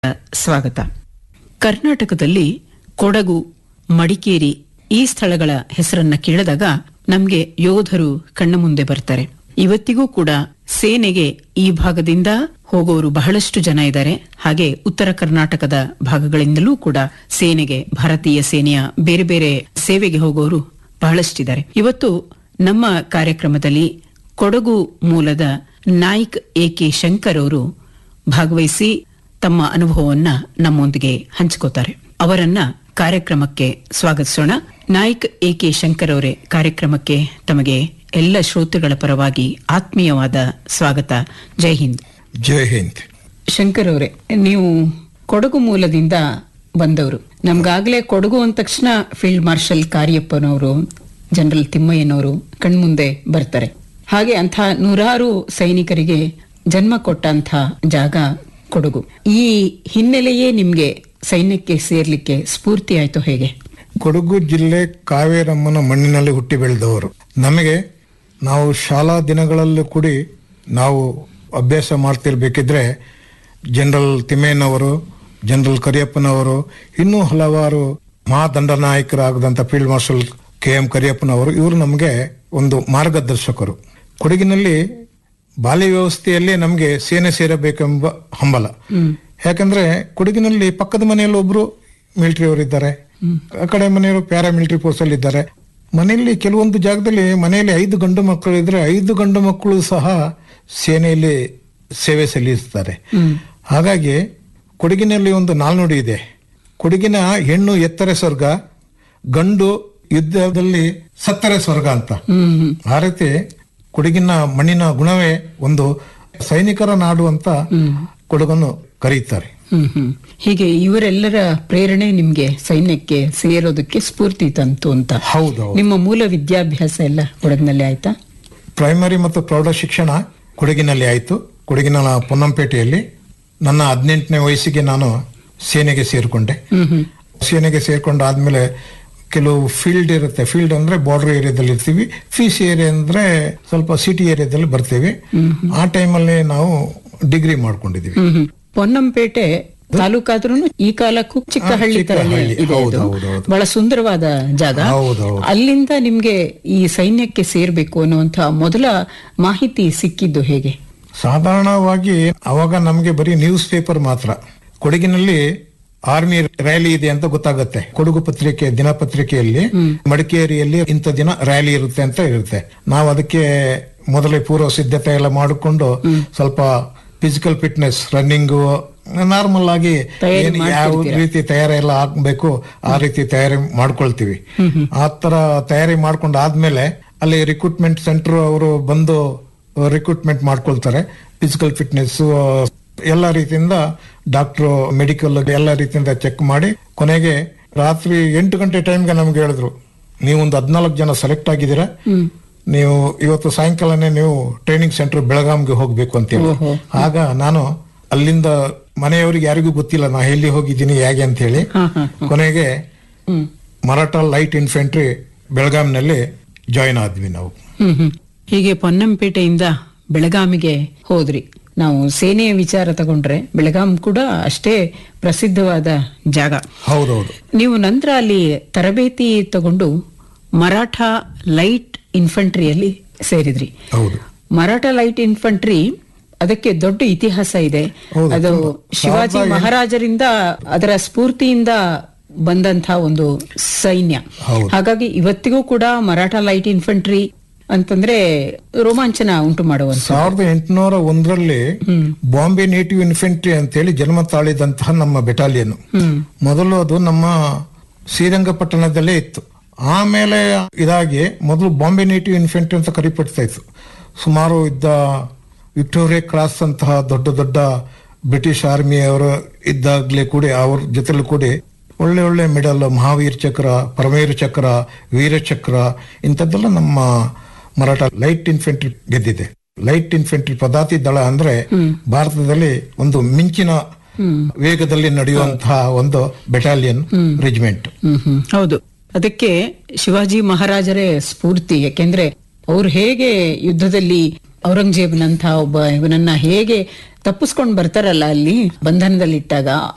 ಸ್ವಾಗತ ಕರ್ನಾಟಕದಲ್ಲಿ ಕೊಡಗು ಮಡಿಕೇರಿ ಈ ಸ್ಥಳಗಳ ಹೆಸರನ್ನ ಕೇಳಿದಾಗ ನಮ್ಗೆ ಯೋಧರು ಕಣ್ಣ ಮುಂದೆ ಬರ್ತಾರೆ ಇವತ್ತಿಗೂ ಕೂಡ ಸೇನೆಗೆ ಈ ಭಾಗದಿಂದ ಹೋಗೋರು ಬಹಳಷ್ಟು ಜನ ಇದ್ದಾರೆ ಹಾಗೆ ಉತ್ತರ ಕರ್ನಾಟಕದ ಭಾಗಗಳಿಂದಲೂ ಕೂಡ ಸೇನೆಗೆ ಭಾರತೀಯ ಸೇನೆಯ ಬೇರೆ ಬೇರೆ ಸೇವೆಗೆ ಹೋಗೋರು ಬಹಳಷ್ಟಿದ್ದಾರೆ ಇವತ್ತು ನಮ್ಮ ಕಾರ್ಯಕ್ರಮದಲ್ಲಿ ಕೊಡಗು ಮೂಲದ ನಾಯ್ಕ್ ಎ ಕೆ ಶಂಕರ್ ಅವರು ಭಾಗವಹಿಸಿ ತಮ್ಮ ಅನುಭವವನ್ನ ನಮ್ಮೊಂದಿಗೆ ಹಂಚಿಕೋತಾರೆ ಅವರನ್ನ ಕಾರ್ಯಕ್ರಮಕ್ಕೆ ಸ್ವಾಗತಿಸೋಣ ನಾಯ್ಕ್ ಎ ಕೆ ಶಂಕರ್ ಅವರೇ ಕಾರ್ಯಕ್ರಮಕ್ಕೆ ತಮಗೆ ಎಲ್ಲ ಶ್ರೋತೃಗಳ ಪರವಾಗಿ ಆತ್ಮೀಯವಾದ ಸ್ವಾಗತ ಜೈ ಹಿಂದ್ ಜೈ ಹಿಂದ್ ಶಂಕರ್ ಅವರೇ ನೀವು ಕೊಡಗು ಮೂಲದಿಂದ ಬಂದವರು ನಮ್ಗಾಗ್ಲೇ ಕೊಡಗು ಅಂದ ತಕ್ಷಣ ಫೀಲ್ಡ್ ಮಾರ್ಷಲ್ ಕಾರ್ಯಪ್ಪನವರು ಜನರಲ್ ತಿಮ್ಮಯ್ಯನವರು ಕಣ್ಮುಂದೆ ಬರ್ತಾರೆ ಹಾಗೆ ಅಂಥ ನೂರಾರು ಸೈನಿಕರಿಗೆ ಜನ್ಮ ಕೊಟ್ಟಂಥ ಜಾಗ ಕೊಡಗು ಈ ಹಿನ್ನೆಲೆಯೇ ನಿಮ್ಗೆ ಸೈನ್ಯಕ್ಕೆ ಸೇರ್ಲಿಕ್ಕೆ ಸ್ಫೂರ್ತಿ ಆಯ್ತು ಹೇಗೆ ಕೊಡಗು ಜಿಲ್ಲೆ ಕಾವೇರಮ್ಮನ ಮಣ್ಣಿನಲ್ಲಿ ಹುಟ್ಟಿ ಬೆಳೆದವರು ನಮಗೆ ನಾವು ಶಾಲಾ ದಿನಗಳಲ್ಲೂ ಕೂಡಿ ನಾವು ಅಭ್ಯಾಸ ಮಾಡ್ತಿರ್ಬೇಕಿದ್ರೆ ಜನರಲ್ ತಿಮ್ಮಯ್ಯನವರು ಜನರಲ್ ಕರಿಯಪ್ಪನವರು ಇನ್ನೂ ಹಲವಾರು ಮಹಾದಂಡನಾಯಕರಾಗದಂಥ ಫೀಲ್ಡ್ ಮಾರ್ಷಲ್ ಕೆ ಎಂ ಕರಿಯಪ್ಪನವರು ಇವರು ನಮಗೆ ಒಂದು ಮಾರ್ಗದರ್ಶಕರು ಕೊಡಗಿನಲ್ಲಿ ಬಾಲ್ಯ ವ್ಯವಸ್ಥೆಯಲ್ಲೇ ನಮಗೆ ಸೇನೆ ಸೇರಬೇಕೆಂಬ ಹಂಬಲ ಯಾಕಂದ್ರೆ ಕೊಡಗಿನಲ್ಲಿ ಪಕ್ಕದ ಮನೆಯಲ್ಲಿ ಒಬ್ರು ಮಿಲಿಟರಿ ಅವರಿದ್ದಾರೆ ಆ ಕಡೆ ಮನೆಯವರು ಪ್ಯಾರಾ ಮಿಲಿಟರಿ ಫೋರ್ಸ್ ಅಲ್ಲಿ ಇದ್ದಾರೆ ಮನೆಯಲ್ಲಿ ಕೆಲವೊಂದು ಜಾಗದಲ್ಲಿ ಮನೆಯಲ್ಲಿ ಐದು ಗಂಡು ಮಕ್ಕಳು ಇದ್ರೆ ಐದು ಗಂಡು ಮಕ್ಕಳು ಸಹ ಸೇನೆಯಲ್ಲಿ ಸೇವೆ ಸಲ್ಲಿಸ್ತಾರೆ ಹಾಗಾಗಿ ಕೊಡಗಿನಲ್ಲಿ ಒಂದು ನಾಲ್ನುಡಿ ಇದೆ ಕೊಡಗಿನ ಹೆಣ್ಣು ಎತ್ತರೆ ಸ್ವರ್ಗ ಗಂಡು ಯುದ್ಧದಲ್ಲಿ ಸತ್ತರೆ ಸ್ವರ್ಗ ಅಂತ ಆ ರೀತಿ ಕೊಡಗಿನ ಮಣ್ಣಿನ ಗುಣವೇ ಒಂದು ಸೈನಿಕರ ನಾಡು ಅಂತ ಕೊಡಗನ್ನು ಕರೆಯುತ್ತಾರೆ ಹ್ಮ್ ಹ್ಮ್ ಹೀಗೆ ಇವರೆಲ್ಲರ ಪ್ರೇರಣೆ ನಿಮ್ಗೆ ಸೈನ್ಯಕ್ಕೆ ಸೇರೋದಕ್ಕೆ ಸ್ಫೂರ್ತಿ ತಂತು ಅಂತ ಹೌದು ನಿಮ್ಮ ಮೂಲ ವಿದ್ಯಾಭ್ಯಾಸ ಎಲ್ಲ ಕೊಡಗಿನಲ್ಲಿ ಆಯ್ತಾ ಪ್ರೈಮರಿ ಮತ್ತು ಪ್ರೌಢ ಶಿಕ್ಷಣ ಕೊಡಗಿನಲ್ಲಿ ಆಯಿತು ಕೊಡಗಿನ ಪೊನ್ನಂಪೇಟೆಯಲ್ಲಿ ನನ್ನ ಹದಿನೆಂಟನೇ ವಯಸ್ಸಿಗೆ ನಾನು ಸೇನೆಗೆ ಸೇರಿಕೊಂಡೆ ಹ್ಮ್ ಹ್ಮ್ ಸೇನೆಗೆ ಸೇರ್ಕೊಂಡಾದ್ಮೇಲೆ ಕೆಲವು ಫೀಲ್ಡ್ ಇರುತ್ತೆ ಫೀಲ್ಡ್ ಅಂದ್ರೆ ಬಾರ್ಡರ್ ಏರಿಯಾದಲ್ಲಿ ಇರ್ತೀವಿ ಫೀಸ್ ಏರಿಯಾ ಅಂದ್ರೆ ಸ್ವಲ್ಪ ಸಿಟಿ ಏರಿಯಾದಲ್ಲಿ ಬರ್ತೀವಿ ಆ ಟೈಮಲ್ಲಿ ನಾವು ಡಿಗ್ರಿ ಮಾಡ್ಕೊಂಡಿದೀವಿ ಹ್ಮ್ ಹ್ಮ್ ಪೊನ್ನಂಪೇಟೆ ತಾಲೂಕಾದ್ರೂ ಈ ಕಾಲಕ್ಕೂ ಚಿಕ್ಕ ಹಾ, ಹಳ್ಳಿ ಚಿಕ್ಕ ತರನೇ ಹಳ್ಳಿ. ಇದೆ ಹೌದು, ಇದು. ಹೌದು, ಹೌದು. ಬಹಳ ಸುಂದರವಾದ ಜಾಗ ಹೌದು, ಹೌದು. ಅಲ್ಲಿಂದ ನಿಮ್ಗೆ ಈ ಸೈನ್ಯಕ್ಕೆ ಸೇರ್ಬೇಕು ಅನ್ನುವಂತ ಮೊದಲ ಮಾಹಿತಿ ಸಿಕ್ಕಿದ್ದು ಹೇಗೆ ಸಾಧಾರಣವಾಗಿ ಅವಾಗ ನಮಗೆ ಬರೀ ನ್ಯೂಸ್ ಪೇಪರ್ ಮಾತ್ರ ಕೊಡಗಿನಲ್ಲಿ ಆರ್ಮಿ ರ್ಯಾಲಿ ಇದೆ ಅಂತ ಗೊತ್ತಾಗುತ್ತೆ ಕೊಡಗು ಪತ್ರಿಕೆ ದಿನಪತ್ರಿಕೆಯಲ್ಲಿ ಮಡಿಕೇರಿಯಲ್ಲಿ ಇಂಥ ದಿನ ರ್ಯಾಲಿ ಇರುತ್ತೆ ಅಂತ ಇರುತ್ತೆ ನಾವು ಅದಕ್ಕೆ ಮೊದಲೇ ಪೂರ್ವ ಸಿದ್ಧತೆ ಎಲ್ಲ ಮಾಡಿಕೊಂಡು ಸ್ವಲ್ಪ ಫಿಸಿಕಲ್ ಫಿಟ್ನೆಸ್ ರನ್ನಿಂಗ್ ನಾರ್ಮಲ್ ಆಗಿ ತಯಾರಿ ಏನ್ ಯಾವ ರೀತಿ ತಯಾರಿ ಎಲ್ಲ ಆಗ್ಬೇಕು ಆ ರೀತಿ ತಯಾರಿ ಮಾಡ್ಕೊಳ್ತೀವಿ ಆ ತರ ತಯಾರಿ ಮಾಡ್ಕೊಂಡು ಆದ್ಮೇಲೆ ಅಲ್ಲಿ ರಿಕ್ರೂಟ್ಮೆಂಟ್ ಸೆಂಟರ್ ಅವರು ಬಂದು ರಿಕ್ರೂಟ್ಮೆಂಟ್ ಮಾಡ್ಕೊಳ್ತಾರೆ ಫಿಸಿಕಲ್ ಫಿಟ್ನೆಸ್ ಎಲ್ಲ ರೀತಿಯಿಂದ ಡಾಕ್ಟರ್ ಮೆಡಿಕಲ್ ಎಲ್ಲ ರೀತಿಯಿಂದ ಚೆಕ್ ಮಾಡಿ ಕೊನೆಗೆ ರಾತ್ರಿ ಎಂಟು ಗಂಟೆ ಟೈಮ್ಗೆ ನಮ್ಗೆ ಹೇಳಿದ್ರು ನೀವು ಒಂದು ಹದಿನಾಲ್ಕು ಜನ ಸೆಲೆಕ್ಟ್ ಆಗಿದ್ದೀರಾ ನೀವು ಇವತ್ತು ಸಾಯಂಕಾಲನೇ ನೀವು ಟ್ರೈನಿಂಗ್ ಸೆಂಟರ್ ಬೆಳಗಾಂಗೆ ಹೋಗ್ಬೇಕು ಅಂತ ಹೇಳಿ ಆಗ ನಾನು ಅಲ್ಲಿಂದ ಮನೆಯವರಿಗೆ ಯಾರಿಗೂ ಗೊತ್ತಿಲ್ಲ ನಾ ಎಲ್ಲಿ ಹೋಗಿದ್ದೀನಿ ಹೇಗೆ ಅಂತ ಹೇಳಿ ಹಾ ಹಾ ಕೊನೆಗೆ ಹ್ಮ್ ಮರಾಠ ಲೈಟ್ ಇನ್ಫೆಂಟ್ರಿ ಬೆಳಗಾಂನಲ್ಲಿ ಜಾಯಿನ್ ಆದ್ವಿ ನಾವು ಹ್ಮ್ ಹ್ಮ್ ಹೀಗೆ ಪೊನ್ನಂಪೇಟೆಯಿಂದ ಬೆಳಗಾಮಿಗೆ ಹೋದ್ರಿ ನಾವು ಸೇನೆಯ ವಿಚಾರ ತಗೊಂಡ್ರೆ ಬೆಳಗಾಂ ಕೂಡ ಅಷ್ಟೇ ಪ್ರಸಿದ್ಧವಾದ ಜಾಗ ಹೌದೌದು ನೀವು ನಂತರ ಅಲ್ಲಿ ತರಬೇತಿ ತಗೊಂಡು ಮರಾಠ ಲೈಟ್ ಇನ್ಫಂಟ್ರಿಯಲ್ಲಿ ಸೇರಿದ್ರಿ ಹೌದು ಮರಾಠ ಲೈಟ್ ಇನ್ಫಂಟ್ರಿ ಅದಕ್ಕೆ ದೊಡ್ಡ ಇತಿಹಾಸ ಇದೆ ಹೌದು, ಅದು ತುಂಬಾ. ಶಿವಾಜಿ ಸಾವಿರದ ಮಹಾರಾಜರಿಂದ ಅದರ ಸ್ಫೂರ್ತಿಯಿಂದ ಬಂದಂತ ಒಂದು ಸೈನ್ಯ ಹೌದು. ಹಾಗಾಗಿ ಇವತ್ತಿಗೂ ಕೂಡ ಮರಾಠ ಲೈಟ್ ಇನ್ಫಂಟ್ರಿ ಅಂತಂದ್ರೆ ರೋಮಾಂಚನ ಉಂಟು ಮಾಡುವಂತ ಸಾವಿರದ ಎಂಟುನೂರ ಒಂದರಲ್ಲಿ ಬಾಂಬೆ ನೇಟಿವ್ ಇನ್ಫೆಂಟ್ರಿ ಅಂತೇಳಿ ಜನ್ಮ ತಾಳಿದಂತಹ ನಮ್ಮ ಬೆಟಾಲಿಯನ್ ಹ್ಮ್ ಮೊದಲು ಅದು ನಮ್ಮ ಶ್ರೀರಂಗಪಟ್ಟಣದಲ್ಲೇ ಇತ್ತು ಆಮೇಲೆ ಇದಾಗಿ ಮೊದಲು ಬಾಂಬೆ ನೇಟಿವ್ ಇನ್ಫೆಂಟ್ರಿ ಅಂತ ಕರಿಪಡ್ತಾ ಇತ್ತು ಸುಮಾರು ಇದ್ದ ವಿಕ್ಟೋರಿಯಾ ಕ್ರಾಸ್ ಅಂತಹ ದೊಡ್ಡ ದೊಡ್ಡ ಬ್ರಿಟಿಷ್ ಆರ್ಮಿಯವರು ಇದ್ದಾಗಲೇ ಕೂಡಿ ಅವ್ರ ಜೊತೆಲಿ ಕೂಡಿ ಒಳ್ಳೆ ಒಳ್ಳೆ ಮೆಡಲ್ ಮಹಾವೀರ್ ಚಕ್ರ ಪರಮೇರು ಚಕ್ರ ವೀರ ಚಕ್ರ ಇಂಥದ್ದೆಲ್ಲ ನಮ್ಮ ಮರಾಠ ಲೈಟ್ ಇನ್ಫೆಂಟ್ರಿ ಗೆದ್ದಿದೆ ಲೈಟ್ ಇನ್ಫೆಂಟ್ರಿ ಪದಾತಿ ದಳ ಅಂದ್ರೆ ಭಾರತದಲ್ಲಿ ಒಂದು ಮಿಂಚಿನ ವೇಗದಲ್ಲಿ ನಡೆಯುವಂತಹ ಒಂದು ಬೆಟಾಲಿಯನ್ ರೆಜಿಮೆಂಟ್ ಹ್ಮ್ ಹ್ಮ್ ಹೌದು ಅದಕ್ಕೆ ಶಿವಾಜಿ ಮಹಾರಾಜರೇ ಸ್ಫೂರ್ತಿ ಯಾಕೆಂದ್ರೆ ಅವ್ರು ಹೇಗೆ ಯುದ್ಧದಲ್ಲಿ ಔರಂಗಜೇಬನಂತ ಒಬ್ಬ ಇವನನ್ನ ಹೇಗೆ ತಪ್ಪಿಸ್ಕೊಂಡು ಬರ್ತಾರಲ್ಲ ಅಲ್ಲಿ ಬಂಧನದಲ್ಲಿಟ್ಟಾಗ